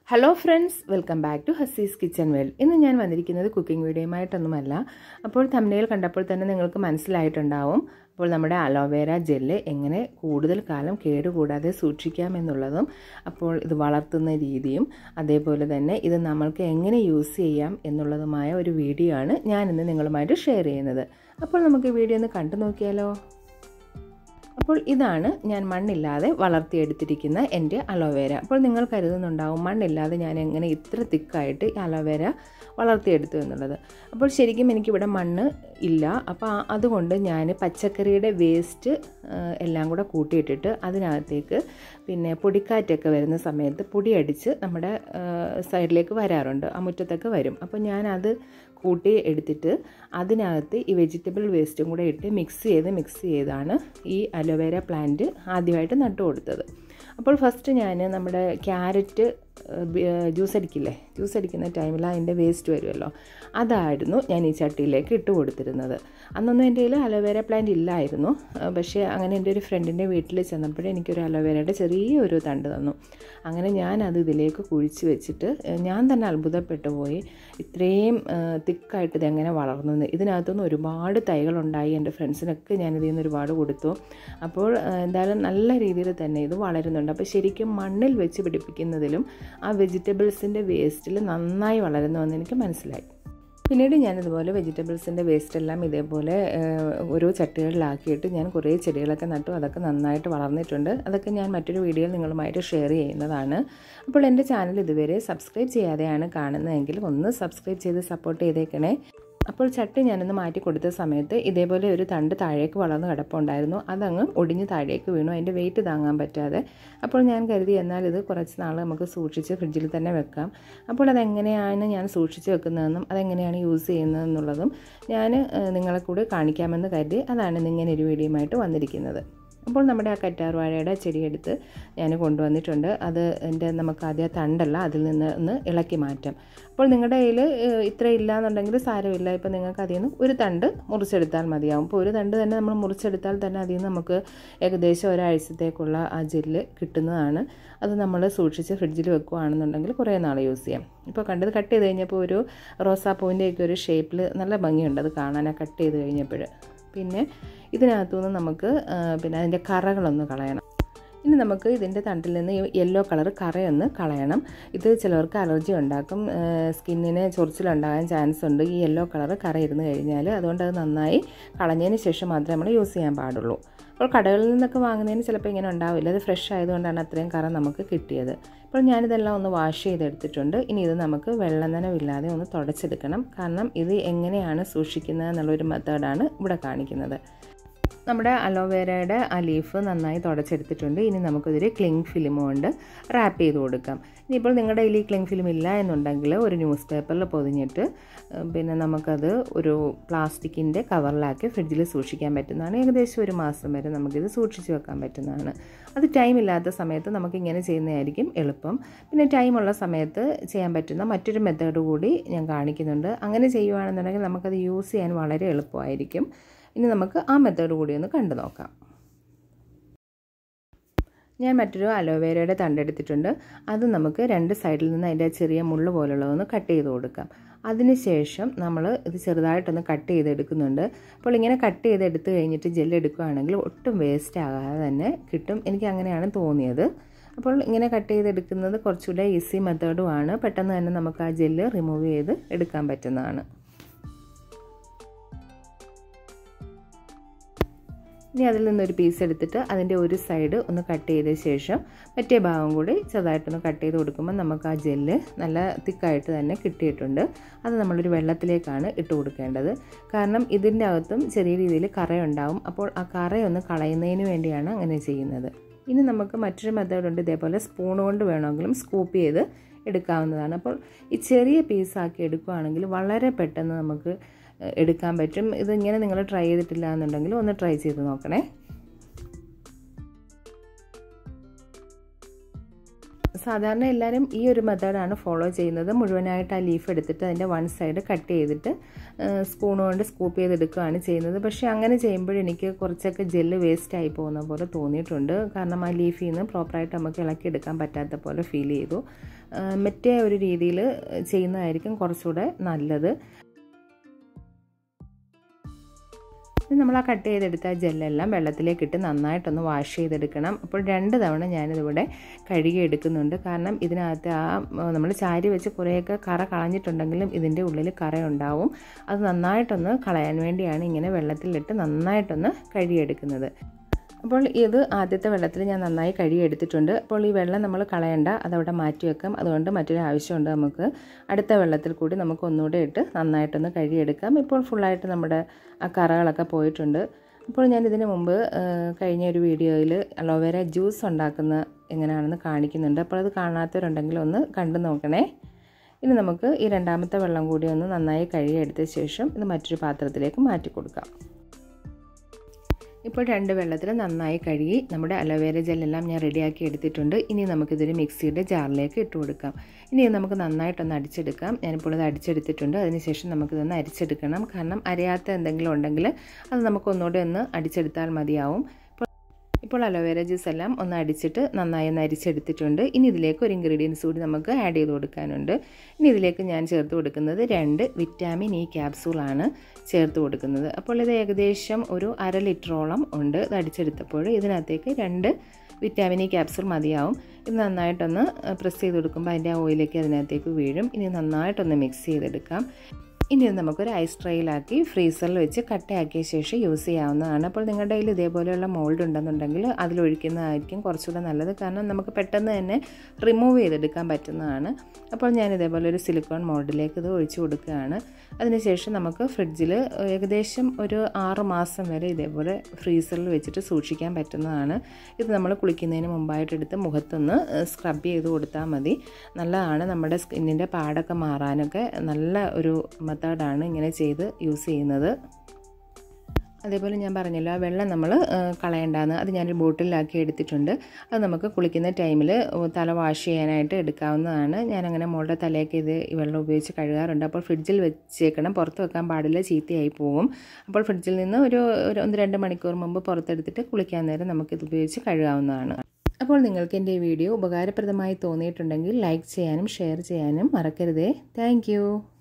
hello friends welcome back to Hasees kitchen world ഇന്ന് ഞാൻ വന്നിരിക്കുന്നത് കുക്കിംഗ് വീഡിയോയുമായിട്ടൊന്നുമല്ല അപ്പോൾ തമിഴിൽ കണ്ടപ്പോൾ തന്നെ നിങ്ങൾക്ക് മനസ്സിലായിട്ടുണ്ടാവും അപ്പോൾ നമ്മുടെ അലോവേര ജെല്ല് എങ്ങനെ കൂടുതൽ കാലം കേടുകൂടാതെ സൂക്ഷിക്കാമെന്നുള്ളതും അപ്പോൾ ഇത് വളർത്തുന്ന രീതിയും അതേപോലെ തന്നെ ഇത് നമ്മൾക്ക് എങ്ങനെ യൂസ് ചെയ്യാം എന്നുള്ളതുമായ ഒരു വീഡിയോ ആണ് ഞാൻ ഇന്ന് നിങ്ങളുമായിട്ട് ഷെയർ ചെയ്യുന്നത് അപ്പോൾ നമുക്ക് ഈ വീഡിയോ ഒന്ന് കണ്ടു നോക്കിയാലോ അപ്പോൾ ഇതാണ് ഞാൻ മണ്ണില്ലാതെ വളർത്തിയെടുത്തിരിക്കുന്ന എൻ്റെ അലോവേര അപ്പോൾ നിങ്ങൾ കരുതുന്നുണ്ടാവും മണ്ണില്ലാതെ ഞാൻ എങ്ങനെ ഇത്ര തിക്കായിട്ട് ഈ അലോവേര വളർത്തിയെടുത്തു എന്നുള്ളത് അപ്പോൾ ശരിക്കും എനിക്കിവിടെ മണ്ണ് ഇല്ല അപ്പോൾ അതുകൊണ്ട് ഞാൻ പച്ചക്കറിയുടെ വേസ്റ്റ് എല്ലാം കൂടെ കൂട്ടിയിട്ടിട്ട് അതിനകത്തേക്ക് പിന്നെ പൊടിക്കാറ്റൊക്കെ വരുന്ന സമയത്ത് പൊടിയടിച്ച് നമ്മുടെ സൈഡിലേക്ക് വരാറുണ്ട് ആ മുറ്റത്തൊക്കെ വരും അപ്പോൾ ഞാനത് കൂട്ടി എടുത്തിട്ട് അതിനകത്ത് ഈ വെജിറ്റബിൾ വേസ്റ്റും കൂടെ ഇട്ട് മിക്സ് ചെയ്ത് മിക്സ് ചെയ്താണ് ഈ അലോവേര പ്ലാന്റ് ആദ്യമായിട്ട് നട്ടു കൊടുത്തത് അപ്പോൾ ഫസ്റ്റ് ഞാൻ നമ്മുടെ ക്യാരറ്റ് ജ്യൂസ് അടിക്കില്ലേ ജ്യൂസ് അടിക്കുന്ന ടൈമിൽ അതിൻ്റെ വേസ്റ്റ് വരുമല്ലോ അതായിരുന്നു ഞാൻ ഈ ചട്ടിയിലേക്ക് ഇട്ട് കൊടുത്തിരുന്നത് അന്നൊന്നും എൻ്റെ കയ്യിൽ അലോവേര പ്ലാന്റ് ഇല്ലായിരുന്നു പക്ഷേ അങ്ങനെ എൻ്റെ ഒരു ഫ്രണ്ടിൻ്റെ വീട്ടിൽ ചെന്നപ്പോഴേ എനിക്കൊരു അലോവേരയുടെ ചെറിയൊരു തണ്ട് തന്നു അങ്ങനെ ഞാൻ അത് ഇതിലേക്ക് കുഴിച്ച് വെച്ചിട്ട് ഞാൻ തന്നെ അത്ഭുതപ്പെട്ടു പോയി ഇത്രയും തിക്കായിട്ട് ഇതെങ്ങനെ വളർന്നു ഇതിനകത്തുനിന്ന് ഒരുപാട് തൈകളുണ്ടായി എൻ്റെ ഫ്രണ്ട്സിനൊക്കെ ഞാൻ ഇതിൽ നിന്ന് ഒരുപാട് കൊടുത്തു അപ്പോൾ എന്തായാലും നല്ല രീതിയിൽ തന്നെ ഇത് വളരുന്നുണ്ട് അപ്പോൾ ശരിക്കും മണ്ണിൽ വെച്ച് പിടിപ്പിക്കുന്നതിലും ആ വെജിറ്റബിൾസിൻ്റെ വേസ്റ്റിൽ നന്നായി വളരുന്നുവെന്ന് എനിക്ക് മനസ്സിലായി പിന്നീട് ഞാനിതുപോലെ വെജിറ്റബിൾസിൻ്റെ വേസ്റ്റ് എല്ലാം ഇതേപോലെ ഓരോ ചട്ടികളിലാക്കിയിട്ട് ഞാൻ കുറേ ചെടികളൊക്കെ നട്ടു അതൊക്കെ നന്നായിട്ട് വളർന്നിട്ടുണ്ട് അതൊക്കെ ഞാൻ മറ്റൊരു വീഡിയോയിൽ നിങ്ങളുമായിട്ട് ഷെയർ ചെയ്യുന്നതാണ് അപ്പോൾ എൻ്റെ ചാനൽ ഇതുവരെ സബ്സ്ക്രൈബ് ചെയ്യാതെയാണ് കാണുന്നതെങ്കിൽ ഒന്ന് സബ്സ്ക്രൈബ് ചെയ്ത് സപ്പോർട്ട് ചെയ്തേക്കണേ അപ്പോൾ ചട്ടി ഞാനൊന്ന് മാറ്റി കൊടുത്ത സമയത്ത് ഇതേപോലെ ഒരു തണ്ട് താഴേക്ക് വളർന്ന് കിടപ്പുണ്ടായിരുന്നു അതങ്ങ് ഒടിഞ്ഞ് താഴേക്ക് വീണു അതിൻ്റെ വെയിറ്റ് താങ്ങാൻ പറ്റാതെ അപ്പോൾ ഞാൻ കരുതി എന്നാൽ ഇത് കുറച്ച് നാൾ നമുക്ക് സൂക്ഷിച്ച് ഫ്രിഡ്ജിൽ തന്നെ വെക്കാം അപ്പോൾ അതെങ്ങനെയാണ് ഞാൻ സൂക്ഷിച്ച് വെക്കുന്നതെന്നും അതെങ്ങനെയാണ് യൂസ് ചെയ്യുന്നതെന്നുള്ളതും ഞാൻ നിങ്ങളെ കൂടെ കാണിക്കാമെന്ന് കരുതി അതാണ് ഇങ്ങനെ ഒരു വീഡിയോയുമായിട്ട് വന്നിരിക്കുന്നത് അപ്പോൾ നമ്മുടെ ആ കറ്റാർവാഴയുടെ ചെടിയെടുത്ത് ഞാൻ കൊണ്ടുവന്നിട്ടുണ്ട് അത് എൻ്റെ നമുക്ക് ആദ്യം തണ്ടല്ല അതിൽ നിന്ന് ഒന്ന് ഇളക്കി മാറ്റാം അപ്പോൾ നിങ്ങളുടെ കയ്യിൽ ഇത്ര ഇല്ല എന്നുണ്ടെങ്കിൽ സാരമില്ല ഇപ്പോൾ നിങ്ങൾക്ക് അതിൽ നിന്ന് ഒരു തണ്ട് മുറിച്ചെടുത്താൽ മതിയാവും ഇപ്പോൾ ഒരു തണ്ട് തന്നെ നമ്മൾ മുറിച്ചെടുത്താൽ തന്നെ അതിൽ നിന്ന് നമുക്ക് ഏകദേശം ഒരാഴ്ചത്തേക്കുള്ള ആ ജെല്ല് കിട്ടുന്നതാണ് അത് നമ്മൾ സൂക്ഷിച്ച് ഫ്രിഡ്ജിൽ വെക്കുകയാണെന്നുണ്ടെങ്കിൽ കുറേ നാൾ യൂസ് ചെയ്യാം ഇപ്പോൾ കണ്ടത് കട്ട് ചെയ്ത് കഴിഞ്ഞപ്പോൾ ഒരു റോസാപ്പൂവിൻ്റെയൊക്കെ ഒരു ഷേപ്പിൽ നല്ല ഭംഗിയുണ്ട് അത് കാണാൻ കട്ട് ചെയ്ത് കഴിഞ്ഞപ്പോൾ പിന്നെ ഇതിനകത്തുനിന്ന് നമുക്ക് പിന്നെ അതിൻ്റെ കറകളൊന്ന് കളയണം ഇനി നമുക്ക് ഇതിൻ്റെ തണ്ടിൽ നിന്ന് യെല്ലോ കളർ കറയൊന്ന് കളയണം ഇത് ചിലവർക്ക് അലർജി ഉണ്ടാക്കും സ്കിന്നിന് ചൊറിച്ചിലുണ്ടാകാൻ ചാൻസ് ഉണ്ട് ഈ യെല്ലോ കളർ കറ ഇരുന്ന് കഴിഞ്ഞാൽ അതുകൊണ്ട് അത് നന്നായി കളഞ്ഞതിന് ശേഷം മാത്രമേ നമ്മൾ യൂസ് ചെയ്യാൻ പാടുള്ളൂ അപ്പോൾ കടകളിൽ നിന്നൊക്കെ വാങ്ങുന്നതിന് ചിലപ്പോൾ ഇങ്ങനെ ഉണ്ടാവില്ല അത് ഫ്രഷ് ആയതുകൊണ്ടാണ് അത്രയും കറ നമുക്ക് കിട്ടിയത് അപ്പോൾ ഞാനിതെല്ലാം ഒന്ന് വാഷ് ചെയ്തെടുത്തിട്ടുണ്ട് ഇനി ഇത് നമുക്ക് വെള്ളം നനവില്ലാതെ ഒന്ന് തുടച്ചെടുക്കണം കാരണം ഇത് എങ്ങനെയാണ് സൂക്ഷിക്കുന്നത് എന്നുള്ളൊരു മെത്തേഡാണ് ഇവിടെ കാണിക്കുന്നത് നമ്മുടെ അലോവേരയുടെ ആ ലീഫ് നന്നായി തുടച്ചെടുത്തിട്ടുണ്ട് ഇനി നമുക്കിതൊരു ക്ലിങ് ഫിലിം കൊണ്ട് റാപ്പ് ചെയ്ത് കൊടുക്കാം ഇനിയിപ്പോൾ നിങ്ങളുടെ കയ്യിൽ ഈ ക്ലിങ് ഫിലിം ഇല്ല എന്നുണ്ടെങ്കിൽ ഒരു ന്യൂസ് പേപ്പറിൽ പൊതിഞ്ഞിട്ട് പിന്നെ നമുക്കത് ഒരു പ്ലാസ്റ്റിക്കിൻ്റെ കവറിലാക്കി ഫ്രിഡ്ജിൽ സൂക്ഷിക്കാൻ പറ്റുന്നതാണ് ഏകദേശം ഒരു മാസം വരെ നമുക്കിത് സൂക്ഷിച്ച് വെക്കാൻ പറ്റുന്നതാണ് അത് ടൈം ഇല്ലാത്ത സമയത്ത് നമുക്കിങ്ങനെ ചെയ്യുന്നതായിരിക്കും എളുപ്പം പിന്നെ ടൈമുള്ള സമയത്ത് ചെയ്യാൻ പറ്റുന്ന മറ്റൊരു മെത്തേഡ് കൂടി ഞാൻ കാണിക്കുന്നുണ്ട് അങ്ങനെ ചെയ്യുകയാണെന്നുണ്ടെങ്കിൽ നമുക്കത് യൂസ് ചെയ്യാൻ വളരെ എളുപ്പമായിരിക്കും ഇനി നമുക്ക് ആ മെത്തേഡ് കൂടി ഒന്ന് കണ്ടു നോക്കാം ഞാൻ മറ്റൊരു അലോവേരയുടെ തണ്ടെടുത്തിട്ടുണ്ട് അത് നമുക്ക് രണ്ട് സൈഡിൽ നിന്ന് അതിൻ്റെ ചെറിയ മുള്ളു പോലുള്ളതൊന്ന് കട്ട് ചെയ്ത് കൊടുക്കാം അതിനുശേഷം നമ്മൾ ഇത് ചെറുതായിട്ടൊന്ന് കട്ട് ചെയ്തെടുക്കുന്നുണ്ട് അപ്പോൾ ഇങ്ങനെ കട്ട് ചെയ്തെടുത്ത് കഴിഞ്ഞിട്ട് ജെല്ല് എടുക്കുകയാണെങ്കിൽ ഒട്ടും വേസ്റ്റ് ആകാതെ തന്നെ കിട്ടും എനിക്ക് അങ്ങനെയാണ് തോന്നിയത് അപ്പോൾ ഇങ്ങനെ കട്ട് ചെയ്തെടുക്കുന്നത് കുറച്ചുകൂടെ ഈസി മെത്തേഡുമാണ് പെട്ടെന്ന് തന്നെ നമുക്ക് ആ ജെല്ല് റിമൂവ് ചെയ്ത് എടുക്കാൻ പറ്റുന്നതാണ് ഇനി അതിൽ നിന്നൊരു പീസ് എടുത്തിട്ട് അതിൻ്റെ ഒരു സൈഡ് ഒന്ന് കട്ട് ചെയ്ത ശേഷം മറ്റേ ഭാഗം കൂടി ചെറുതായിട്ടൊന്ന് കട്ട് ചെയ്ത് കൊടുക്കുമ്പോൾ നമുക്ക് ആ ജെല്ല് നല്ല തിക്കായിട്ട് തന്നെ കിട്ടിയിട്ടുണ്ട് അത് നമ്മളൊരു വെള്ളത്തിലേക്കാണ് ഇട്ട് കൊടുക്കേണ്ടത് കാരണം ഇതിൻ്റെ അകത്തും ചെറിയ രീതിയിൽ കറയുണ്ടാവും അപ്പോൾ ആ കറയൊന്ന് കളയുന്നതിന് വേണ്ടിയാണ് അങ്ങനെ ചെയ്യുന്നത് ഇനി നമുക്ക് മറ്റൊരു മെത്തേഡ് ഉണ്ട് ഇതേപോലെ സ്പൂൺ കൊണ്ട് വേണമെങ്കിലും സ്കൂപ്പ് ചെയ്ത് എടുക്കാവുന്നതാണ് അപ്പോൾ ഈ ചെറിയ പീസാക്കി എടുക്കുകയാണെങ്കിൽ വളരെ പെട്ടെന്ന് നമുക്ക് എടുക്കാൻ പറ്റും ഇതിങ്ങനെ നിങ്ങൾ ട്രൈ ചെയ്തിട്ടില്ല എന്നുണ്ടെങ്കിൽ ഒന്ന് ട്രൈ ചെയ്ത് നോക്കണേ സാധാരണ എല്ലാവരും ഈ ഒരു മെത്തേഡാണ് ഫോളോ ചെയ്യുന്നത് മുഴുവനായിട്ട് ആ ലീഫ് എടുത്തിട്ട് അതിൻ്റെ വൺ സൈഡ് കട്ട് ചെയ്തിട്ട് സ്പൂൺ കൊണ്ട് സ്കൂപ്പ് ചെയ്തെടുക്കുകയാണ് ചെയ്യുന്നത് പക്ഷേ അങ്ങനെ ചെയ്യുമ്പോൾ എനിക്ക് കുറച്ചൊക്കെ ജെല്ല് വേസ്റ്റ് ആയി പോകുന്ന പോലെ തോന്നിയിട്ടുണ്ട് കാരണം ആ ലീഫിൽ നിന്ന് പ്രോപ്പറായിട്ട് നമുക്ക് ഇളക്കിയെടുക്കാൻ പറ്റാത്ത പോലെ ഫീൽ ചെയ്തു മറ്റേ ഒരു രീതിയിൽ ചെയ്യുന്നതായിരിക്കും കുറച്ചുകൂടെ നല്ലത് നമ്മൾ ആ കട്ട് ചെയ്തെടുത്ത ജെല്ലെല്ലാം വെള്ളത്തിലേക്ക് ഇട്ട് നന്നായിട്ടൊന്ന് വാഷ് ചെയ്തെടുക്കണം അപ്പോൾ രണ്ട് തവണ ഞാനിതിവിടെ കഴുകി എടുക്കുന്നുണ്ട് കാരണം ഇതിനകത്ത് ആ നമ്മൾ ചാരി വെച്ച് കുറേയൊക്കെ കറ കളഞ്ഞിട്ടുണ്ടെങ്കിലും ഇതിൻ്റെ ഉള്ളിൽ കറയുണ്ടാവും അത് നന്നായിട്ടൊന്ന് കളയാൻ വേണ്ടിയാണ് ഇങ്ങനെ വെള്ളത്തിലിട്ട് നന്നായിട്ടൊന്ന് കഴുകിയെടുക്കുന്നത് അപ്പോൾ ഇത് ആദ്യത്തെ വെള്ളത്തിൽ ഞാൻ നന്നായി കഴുകിയെടുത്തിട്ടുണ്ട് അപ്പോൾ ഈ വെള്ളം നമ്മൾ കളയണ്ട അതവിടെ മാറ്റി വെക്കാം അതുകൊണ്ട് മറ്റൊരു ആവശ്യമുണ്ട് നമുക്ക് അടുത്ത വെള്ളത്തിൽ കൂടി നമുക്ക് ഒന്നുകൂടെ ഇട്ട് നന്നായിട്ടൊന്ന് കഴുകിയെടുക്കാം ഇപ്പോൾ ഫുള്ളായിട്ട് നമ്മുടെ ആ കറകളൊക്കെ പോയിട്ടുണ്ട് അപ്പോൾ ഞാൻ ഇതിന് മുമ്പ് കഴിഞ്ഞ ഒരു വീഡിയോയിൽ അലോവേര ജ്യൂസ് ഉണ്ടാക്കുന്ന എങ്ങനെയാണെന്ന് കാണിക്കുന്നുണ്ട് അപ്പോൾ അത് കാണാത്തവരുണ്ടെങ്കിൽ ഒന്ന് കണ്ടു നോക്കണേ ഇനി നമുക്ക് ഈ രണ്ടാമത്തെ വെള്ളം കൂടി ഒന്ന് നന്നായി കഴുകിയെടുത്ത ശേഷം ഇത് മറ്റൊരു പാത്രത്തിലേക്ക് മാറ്റി കൊടുക്കാം ഇപ്പോൾ രണ്ട് വെള്ളത്തിൽ നന്നായി കഴുകി നമ്മുടെ അലോവേര ജെല്ലെല്ലാം ഞാൻ റെഡിയാക്കി എടുത്തിട്ടുണ്ട് ഇനി നമുക്കിതൊരു മിക്സിയുടെ ജാറിലേക്ക് ഇട്ട് കൊടുക്കാം ഇനി നമുക്ക് നന്നായിട്ടൊന്ന് അടിച്ചെടുക്കാം ഞാനിപ്പോൾ ഇത് അടിച്ചെടുത്തിട്ടുണ്ട് അതിനുശേഷം നമുക്കിതൊന്ന് അരിച്ചെടുക്കണം കാരണം അരയാത്ത എന്തെങ്കിലും ഉണ്ടെങ്കിൽ അത് നമുക്ക് ഒന്നുകൂടെ ഒന്ന് അടിച്ചെടുത്താൽ മതിയാവും ഇപ്പോൾ അലോവേര ജ്യൂസ് എല്ലാം ഒന്ന് അടിച്ചിട്ട് നന്നായി ഒന്ന് അരിച്ചെടുത്തിട്ടുണ്ട് ഇനി ഇതിലേക്ക് ഒരു ഇൻഗ്രീഡിയൻസ് കൂടി നമുക്ക് ആഡ് ചെയ്ത് കൊടുക്കാനുണ്ട് ഇനി ഇതിലേക്ക് ഞാൻ ചേർത്ത് കൊടുക്കുന്നത് രണ്ട് വിറ്റാമിൻ ഇ ക്യാപ്സൂളാണ് ചേർത്ത് കൊടുക്കുന്നത് അപ്പോൾ ഇത് ഏകദേശം ഒരു അര ലിറ്ററോളം ഉണ്ട് ഇത് അടിച്ചെടുത്തപ്പോൾ ഇതിനകത്തേക്ക് രണ്ട് വിറ്റാമിൻ ഇ ക്യാപ്സൂൾ മതിയാവും ഇത് നന്നായിട്ടൊന്ന് പ്രസ് ചെയ്ത് കൊടുക്കുമ്പോൾ അതിൻ്റെ ആ ഓയിലേക്ക് അതിനകത്തേക്ക് വീഴും ഇനി നന്നായിട്ടൊന്ന് മിക്സ് ചെയ്തെടുക്കാം ഇനി ഇത് നമുക്കൊരു ഐസ് ട്രേയിലാക്കി ഫ്രീസറിൽ വെച്ച് കട്ടയാക്കിയ ശേഷം യൂസ് ചെയ്യാവുന്നതാണ് അപ്പോൾ നിങ്ങളുടെ കയ്യിൽ ഇതേപോലെയുള്ള മോൾഡ് ഉണ്ടെന്നുണ്ടെങ്കിൽ അതിലൊഴിക്കുന്നതായിരിക്കും കുറച്ചുകൂടെ നല്ലത് കാരണം നമുക്ക് പെട്ടെന്ന് തന്നെ റിമൂവ് ചെയ്തെടുക്കാൻ പറ്റുന്നതാണ് അപ്പോൾ ഞാൻ ഇതേപോലെ ഒരു സിലിക്കോൺ മോൾഡിലേക്ക് ഇത് ഒഴിച്ചു കൊടുക്കുകയാണ് അതിനുശേഷം നമുക്ക് ഫ്രിഡ്ജിൽ ഏകദേശം ഒരു ആറ് മാസം വരെ ഇതേപോലെ ഫ്രീസറിൽ വെച്ചിട്ട് സൂക്ഷിക്കാൻ പറ്റുന്നതാണ് ഇത് നമ്മൾ കുളിക്കുന്നതിന് മുമ്പായിട്ടെടുത്ത് മുഖത്തൊന്ന് സ്ക്രബ് ചെയ്ത് കൊടുത്താൽ മതി നല്ലതാണ് നമ്മുടെ സ്കിന്നിൻ്റെ പാടൊക്കെ മാറാനൊക്കെ നല്ല ഒരു മെത്തേഡാണ് ഇങ്ങനെ ചെയ്ത് യൂസ് ചെയ്യുന്നത് അതേപോലെ ഞാൻ പറഞ്ഞല്ലോ ആ വെള്ളം നമ്മൾ കളയണ്ടാന്ന് അത് ഞാനൊരു ബോട്ടിലാക്കി എടുത്തിട്ടുണ്ട് അത് നമുക്ക് കുളിക്കുന്ന ടൈമിൽ തല വാഷ് ചെയ്യാനായിട്ട് എടുക്കാവുന്നതാണ് ഞാനങ്ങനെ മോളുടെ തലയൊക്കെ ഇത് ഈ വെള്ളം ഉപയോഗിച്ച് കഴുകാറുണ്ട് അപ്പോൾ ഫ്രിഡ്ജിൽ വെച്ചേക്കണം പുറത്ത് വെക്കാൻ പാടില്ല ചീത്തയായി പോകും അപ്പോൾ ഫ്രിഡ്ജിൽ നിന്ന് ഒരു ഒരു ഒന്ന് രണ്ട് മണിക്കൂർ മുമ്പ് പുറത്തെടുത്തിട്ട് കുളിക്കാൻ നേരം നമുക്കിത് ഉപയോഗിച്ച് കഴുകാവുന്നതാണ് അപ്പോൾ നിങ്ങൾക്ക് എൻ്റെ ഈ വീഡിയോ ഉപകാരപ്രദമായി തോന്നിയിട്ടുണ്ടെങ്കിൽ ലൈക്ക് ചെയ്യാനും ഷെയർ ചെയ്യാനും മറക്കരുതേ താങ്ക്